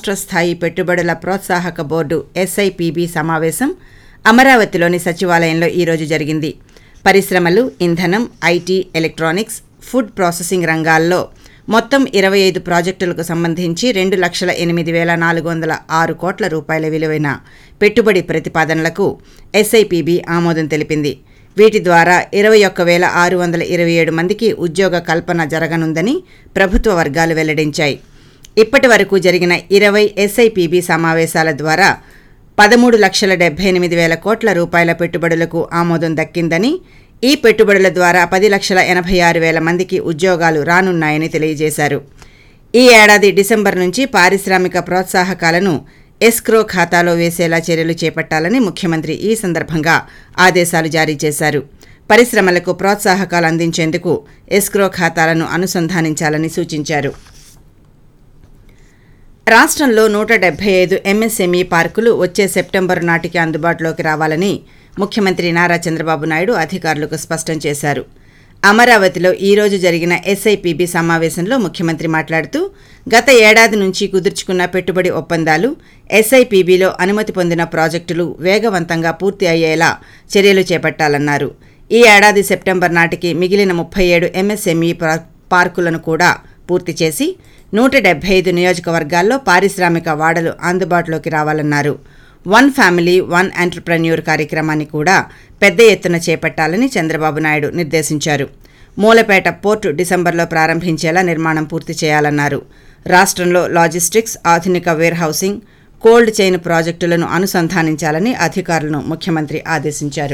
రాష్ట్ర స్థాయి పెట్టుబడుల ప్రోత్సాహక బోర్డు ఎస్ఐపిబి సమావేశం అమరావతిలోని సచివాలయంలో ఈరోజు జరిగింది పరిశ్రమలు ఇంధనం ఐటీ ఎలక్ట్రానిక్స్ ఫుడ్ ప్రాసెసింగ్ రంగాల్లో మొత్తం ఇరవై ఐదు ప్రాజెక్టులకు సంబంధించి రెండు లక్షల ఎనిమిది వేల నాలుగు వందల ఆరు కోట్ల రూపాయల విలువైన పెట్టుబడి ప్రతిపాదనలకు ఎస్ఐపిబి ఆమోదం తెలిపింది వీటి ద్వారా ఇరవై ఒక్క వేల ఆరు వందల ఇరవై ఏడు మందికి ఉద్యోగ కల్పన జరగనుందని ప్రభుత్వ వర్గాలు వెల్లడించాయి ఇప్పటి వరకు జరిగిన ఇరవై ఎస్ఐపిబి సమావేశాల ద్వారా పదమూడు లక్షల డెబ్బై ఎనిమిది వేల కోట్ల రూపాయల పెట్టుబడులకు ఆమోదం దక్కిందని ఈ పెట్టుబడుల ద్వారా పది లక్షల ఎనభై ఆరు వేల మందికి ఉద్యోగాలు రానున్నాయని తెలియజేశారు ఈ ఏడాది డిసెంబర్ నుంచి పారిశ్రామిక ప్రోత్సాహకాలను ఎస్క్రో ఖాతాలో వేసేలా చర్యలు చేపట్టాలని ముఖ్యమంత్రి ఈ సందర్భంగా ఆదేశాలు జారీ చేశారు పరిశ్రమలకు ప్రోత్సాహకాలు అందించేందుకు ఎస్క్రో ఖాతాలను అనుసంధానించాలని సూచించారు రాష్ట్రంలో నూట డెబ్బై ఐదు ఎంఎస్ఎంఈ పార్కులు వచ్చే సెప్టెంబరు నాటికి అందుబాటులోకి రావాలని ముఖ్యమంత్రి నారా చంద్రబాబు నాయుడు అధికారులకు స్పష్టం చేశారు అమరావతిలో ఈ రోజు జరిగిన ఎస్ఐపిబి సమావేశంలో ముఖ్యమంత్రి మాట్లాడుతూ గత ఏడాది నుంచి కుదుర్చుకున్న పెట్టుబడి ఒప్పందాలు ఎస్ఐపిబిలో అనుమతి పొందిన ప్రాజెక్టులు వేగవంతంగా పూర్తి అయ్యేలా చర్యలు చేపట్టాలన్నారు ఈ ఏడాది సెప్టెంబర్ నాటికి మిగిలిన ముప్పై ఏడు ఎంఎస్ఎంఈ పార్కులను కూడా పూర్తి చేసి నూట డెబ్బై ఐదు నియోజకవర్గాల్లో పారిశ్రామిక వాడలు అందుబాటులోకి రావాలన్నారు వన్ ఫ్యామిలీ వన్ ఎంటర్ప్రెన్యూర్ కార్యక్రమాన్ని కూడా పెద్ద ఎత్తున చేపట్టాలని చంద్రబాబు నాయుడు నిర్దేశించారు మూలపేట పోర్టు డిసెంబర్లో ప్రారంభించేలా నిర్మాణం పూర్తి చేయాలన్నారు రాష్ట్రంలో లాజిస్టిక్స్ ఆధునిక వేర్ హౌసింగ్ కోల్డ్ చైన్ ప్రాజెక్టులను అనుసంధానించాలని అధికారులను ముఖ్యమంత్రి ఆదేశించారు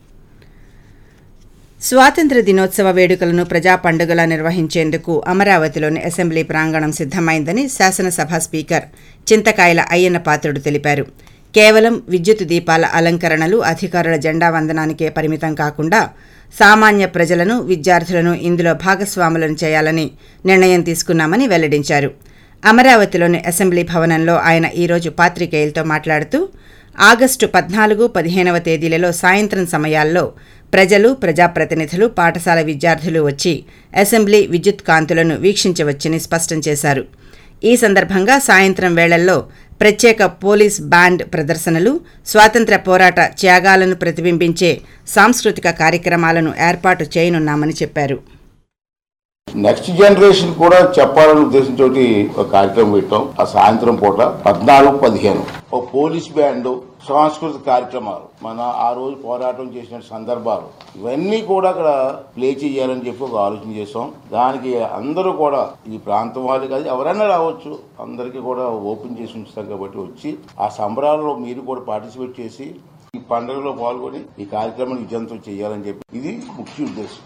స్వాతంత్ర దినోత్సవ వేడుకలను ప్రజా పండుగలా నిర్వహించేందుకు అమరావతిలోని అసెంబ్లీ ప్రాంగణం సిద్ధమైందని శాసనసభ స్పీకర్ చింతకాయల అయ్యన్న పాత్రుడు తెలిపారు కేవలం విద్యుత్ దీపాల అలంకరణలు అధికారుల జెండా వందనానికే పరిమితం కాకుండా సామాన్య ప్రజలను విద్యార్థులను ఇందులో భాగస్వాములను చేయాలని నిర్ణయం తీసుకున్నామని వెల్లడించారు అమరావతిలోని అసెంబ్లీ భవనంలో ఆయన ఈరోజు పాత్రికేయులతో మాట్లాడుతూ ఆగస్టు పద్నాలుగు పదిహేనవ తేదీలలో సాయంత్రం సమయాల్లో ప్రజలు ప్రజాప్రతినిధులు పాఠశాల విద్యార్థులు వచ్చి అసెంబ్లీ విద్యుత్ కాంతులను వీక్షించవచ్చని స్పష్టం చేశారు ఈ సందర్భంగా సాయంత్రం వేళల్లో ప్రత్యేక పోలీస్ బ్యాండ్ ప్రదర్శనలు స్వాతంత్ర్య పోరాట త్యాగాలను ప్రతిబింబించే సాంస్కృతిక కార్యక్రమాలను ఏర్పాటు చేయనున్నామని చెప్పారు నెక్స్ట్ జనరేషన్ కూడా చెప్పాలనే ఉద్దేశంతో ఒక కార్యక్రమం పెట్టాం ఆ సాయంత్రం పూట పద్నాలుగు పదిహేను ఒక పోలీస్ బ్యాండ్ సాంస్కృతిక కార్యక్రమాలు మన ఆ రోజు పోరాటం చేసిన సందర్భాలు ఇవన్నీ కూడా అక్కడ ప్లే చేయాలని చెప్పి ఒక ఆలోచన చేసాం దానికి అందరూ కూడా ఈ ప్రాంతం వాళ్ళు కాదు ఎవరైనా రావచ్చు అందరికీ కూడా ఓపెన్ చేసి ఉంచుతాం కాబట్టి వచ్చి ఆ సంబరాల్లో మీరు కూడా పార్టిసిపేట్ చేసి ఈ పండుగలో పాల్గొని ఈ కార్యక్రమాన్ని విజయంతం చేయాలని చెప్పి ఇది ముఖ్య ఉద్దేశం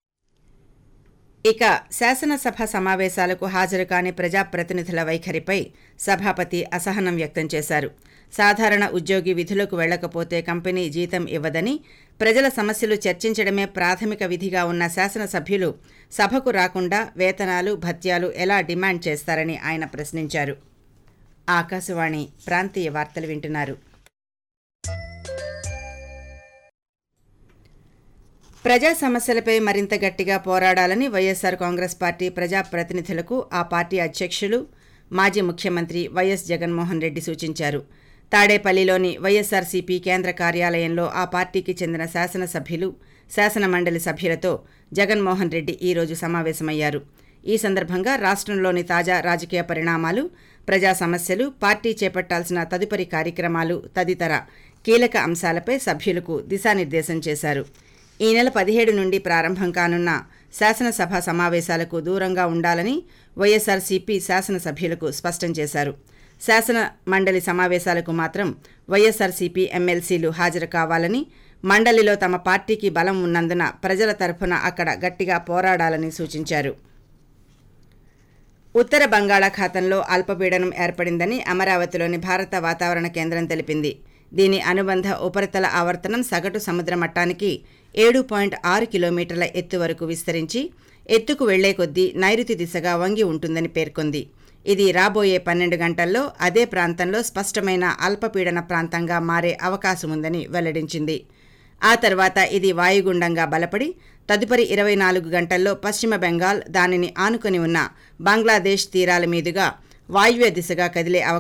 ఇక శాసనసభ సమావేశాలకు హాజరు కాని ప్రజాప్రతినిధుల వైఖరిపై సభాపతి అసహనం వ్యక్తం చేశారు సాధారణ ఉద్యోగి విధులకు వెళ్లకపోతే కంపెనీ జీతం ఇవ్వదని ప్రజల సమస్యలు చర్చించడమే ప్రాథమిక విధిగా ఉన్న శాసనసభ్యులు సభకు రాకుండా వేతనాలు భత్యాలు ఎలా డిమాండ్ చేస్తారని ఆయన ప్రశ్నించారు ఆకాశవాణి ప్రాంతీయ వార్తలు వింటున్నారు ప్రజా సమస్యలపై మరింత గట్టిగా పోరాడాలని వైఎస్సార్ కాంగ్రెస్ పార్టీ ప్రజాప్రతినిధులకు ఆ పార్టీ అధ్యక్షులు మాజీ ముఖ్యమంత్రి వైఎస్ జగన్మోహన్ రెడ్డి సూచించారు తాడేపల్లిలోని వైఎస్సార్సీపీ కేంద్ర కార్యాలయంలో ఆ పార్టీకి చెందిన శాసనసభ్యులు శాసనమండలి సభ్యులతో జగన్మోహన్ రెడ్డి ఈరోజు సమావేశమయ్యారు ఈ సందర్భంగా రాష్ట్రంలోని తాజా రాజకీయ పరిణామాలు ప్రజా సమస్యలు పార్టీ చేపట్టాల్సిన తదుపరి కార్యక్రమాలు తదితర కీలక అంశాలపై సభ్యులకు దిశానిర్దేశం చేశారు ఈ నెల పదిహేడు నుండి ప్రారంభం కానున్న శాసనసభ సమావేశాలకు దూరంగా ఉండాలని వైఎస్సార్సీపీ శాసనసభ్యులకు స్పష్టం చేశారు శాసన మండలి సమావేశాలకు మాత్రం వైఎస్సార్సీపీ ఎమ్మెల్సీలు హాజరు కావాలని మండలిలో తమ పార్టీకి బలం ఉన్నందున ప్రజల తరఫున అక్కడ గట్టిగా పోరాడాలని సూచించారు ఉత్తర బంగాళాఖాతంలో అల్పపీడనం ఏర్పడిందని అమరావతిలోని భారత వాతావరణ కేంద్రం తెలిపింది దీని అనుబంధ ఉపరితల ఆవర్తనం సగటు సముద్ర మట్టానికి ఏడు పాయింట్ ఆరు కిలోమీటర్ల ఎత్తు వరకు విస్తరించి ఎత్తుకు వెళ్లే కొద్దీ నైరుతి దిశగా వంగి ఉంటుందని పేర్కొంది ఇది రాబోయే పన్నెండు గంటల్లో అదే ప్రాంతంలో స్పష్టమైన అల్పపీడన ప్రాంతంగా మారే అవకాశముందని వెల్లడించింది ఆ తర్వాత ఇది వాయుగుండంగా బలపడి తదుపరి ఇరవై నాలుగు గంటల్లో పశ్చిమ బెంగాల్ దానిని ఆనుకొని ఉన్న బంగ్లాదేశ్ తీరాల మీదుగా వాయువ్య దిశగా కదిలే అవకాశం